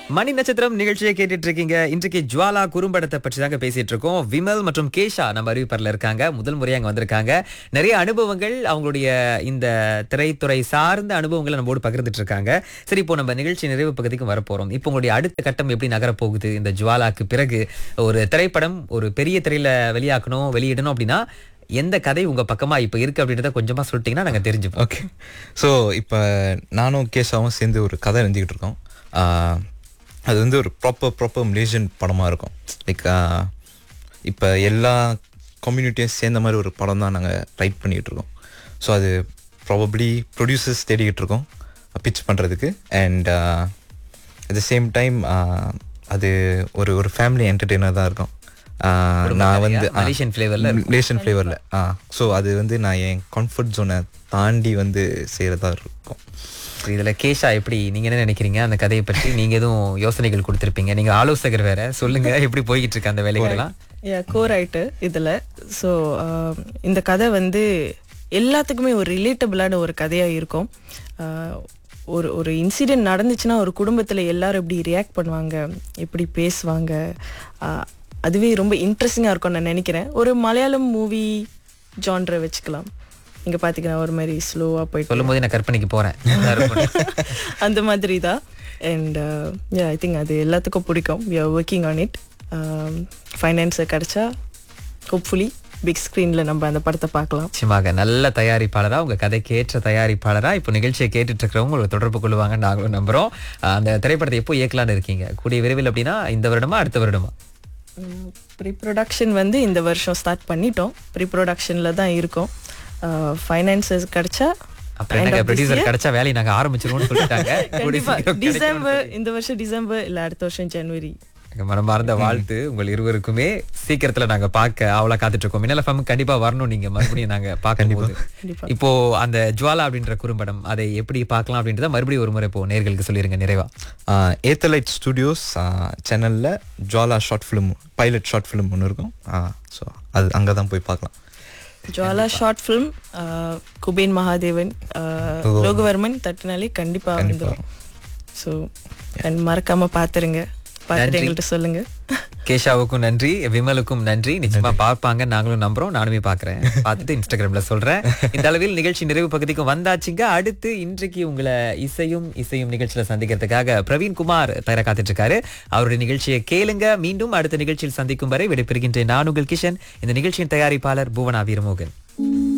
மணி நட்சத்திரம் நிகழ்ச்சியை கேட்டுட்டு இருக்கீங்க இன்றைக்கு ஜுவாலா குறும்படத்தை பற்றி தாங்க பேசிட்டு இருக்கோம் விமல் மற்றும் கேஷா நம்ம அறிவிப்பரில் இருக்காங்க முதல் முறையா அங்க வந்திருக்காங்க நிறைய அனுபவங்கள் அவங்களுடைய இந்த திரைத்துறை சார்ந்த அனுபவங்களை நம்மோடு பகிர்ந்துட்டு இருக்காங்க சரி இப்போ நம்ம நிகழ்ச்சி நிறைவு பகுதிக்கு வரப்போறோம் இப்போ உங்களுடைய அடுத்த கட்டம் எப்படி நகரப் போகுது இந்த ஜுவாலாக்கு பிறகு ஒரு திரைப்படம் ஒரு பெரிய திரையில வெளியாக்கணும் வெளியிடணும் அப்படின்னா எந்த கதை உங்க பக்கமா இப்ப இருக்கு அப்படின்றத கொஞ்சமா சொல்லிட்டீங்கன்னா நாங்க தெரிஞ்சுப்போம் ஓகே ஸோ இப்போ நானும் கேஷாவும் சேர்ந்து ஒரு கதை எழுதிக்கிட்டு இருக்கோம் ஆஹ் அது வந்து ஒரு ப்ராப்பர் ப்ராப்பர் மலேசியன் படமாக இருக்கும் லைக் இப்போ எல்லா கம்யூனிட்டியும் சேர்ந்த மாதிரி ஒரு படம் தான் நாங்கள் ரைட் பண்ணிகிட்டு இருக்கோம் ஸோ அது ப்ராபப்ளி ப்ரொடியூசர்ஸ் தேடிக்கிட்டு இருக்கோம் பிச் பண்ணுறதுக்கு and at the same time அது ஒரு ஒரு ஃபேமிலி என்டர்டெய்னர் தான் இருக்கும் ஆஹ் நான் வந்து ஆ, மலேசியன் ஃபிளேவர்ல மலேசியன் ஃப்ளேவரில் ஆ ஸோ அது வந்து நான் என் கம்ஃபர்ட் ஜோனை தாண்டி வந்து செய்கிறதா இருக்கும் இதுல கேஷா எப்படி நீங்க என்ன நினைக்கிறீங்க அந்த கதையை பற்றி நீங்க எதுவும் யோசனைகள் கொடுத்திருப்பீங்க நீங்க ஆலோசகர் வேற சொல்லுங்க எப்படி போய்கிட்டு இருக்கு அந்த வேலைகள்லாம் யா கோ ரைட்டு இதில் ஸோ இந்த கதை வந்து எல்லாத்துக்குமே ஒரு ரிலேட்டபிளான ஒரு கதையாக இருக்கும் ஆஹ் ஒரு ஒரு இன்சிடென்ட் நடந்துச்சுன்னா ஒரு குடும்பத்தில் எல்லாரும் எப்படி ரியாக்ட் பண்ணுவாங்க எப்படி பேசுவாங்க ஆஹ் அதுவே ரொம்ப இன்ட்ரெஸ்டிங்காக இருக்கும்னு நான் நினைக்கிறேன் ஒரு மலையாளம் மூவி ஜான்ரை வச்சுக்கலாம் இங்கே பார்த்தீங்கன்னா ஒரு மாதிரி ஸ்லோவாக போயிட்டு சொல்லும் போது நான் கற்பனைக்கு போறேன் நல்லா இருக்கும். அந்த மாதிரி தான் அண்ட் ஐ திங்க் அது எல்லாத்துக்கும் பிடிக்கும் we are working on it ஃபைனான்ஸை கிடச்சா ஹோப்ஃபுல்லி பிக் ஸ்க்ரீனில் நம்ம அந்த படத்தை பார்க்கலாம் நிச்சயமாக நல்ல தயாரிப்பாளரா உங்க கதைக்கு ஏற்ற தயாரிப்பாளரா இப்போ நிகழ்ச்சியை கேட்டுட்டு இருக்கிறவங்க ஒரு தொடர்பு கொள்ளுவாங்க நாங்களும் நம்புறோம் அஹ் அந்த திரைப்படத்தை எப்போ இயக்கலாம்னு இருக்கீங்க கூடிய விரைவில் அப்படின்னா இந்த வருடமா அடுத்த வருடமா ப்ரீ ப்ரொடக்ஷன் வந்து இந்த வருஷம் ஸ்டார்ட் பண்ணிட்டோம் ப்ரீ ப்ரொடக்ஷனில் தான் இருக்கோம் ஃபைனான்சஸ் கிடச்சா அப்புறம் என்னங்க ப்ரொடியூசர் கிடைச்சா வேலையை நாங்க ஆரம்பிச்சிருவோம்னு சொல்லிட்டாங்க கூடிய கண்டிப்பா சீக்கிரம் கிடைக்கும்னு டிசம்பர் இந்த வருஷம் டிசம்பர் இல்லை அடுத்த வருஷம் ஜனவரி எங்க மனமார்ந்த வாழ்த்து உங்கள் இருவருக்குமே சீக்கிரத்துல நாங்க பார்க்க அவளா காத்துட்டு இருக்கோம் மின்னல் FM கண்டிப்பா வரணும் நீங்க மறுபடியும் நாங்க பார்க்கும்போது கண்டிப்பா. இப்போ அந்த ஜுவாலா அப்படின்ற குறும்படம் அதை எப்படி பார்க்கலாம் அப்படின்றத மறுபடியும் ஒரு முறை இப்போ நேர்களுக்கு சொல்லிருங்க நிறைவா ஏத்தலைட் ஸ்டுடியோஸ் சேனலில் Jwala short film pilot short film ஒன்று இருக்கும் ஸோ அது அங்கே தான் போய் பார்க்கலாம் ஜுவாலா ஷார்ட் ஃபிலிம் குபேன் மகாதேவன் ஆஹ், லோகவர்மன் தட்டுனாலே கண்டிப்பா வந்துடும் ஸோ அண்ட் மறக்காம பாத்துருங்க பார்த்துட்டு எங்கள்கிட்ட சொல்லுங்க கேஷாவுக்கும் நன்றி விமலுக்கும் நன்றி நிச்சயமா பார்ப்பாங்க நாங்களும் நம்புறோம் நானுமே பார்க்கறேன் பார்த்துட்டு இன்ஸ்டாகிராம்ல சொல்றேன் இந்த அளவில் நிகழ்ச்சி நிறைவு பகுதிக்கு வந்தாச்சுங்க அடுத்து இன்றைக்கு உங்களை இசையும் இசையும் நிகழ்ச்சியில சந்திக்கிறதுக்காக பிரவீன் குமார் தயாரா காத்துட்டு இருக்காரு அவருடைய நிகழ்ச்சியை கேளுங்க மீண்டும் அடுத்த நிகழ்ச்சியில் சந்திக்கும் வரை விடைபெறுகின்றேன் நான் உங்கள் கிஷன் இந்த நிகழ்ச்சியின் தயாரிப்பாளர் புவனா வீரமோகன்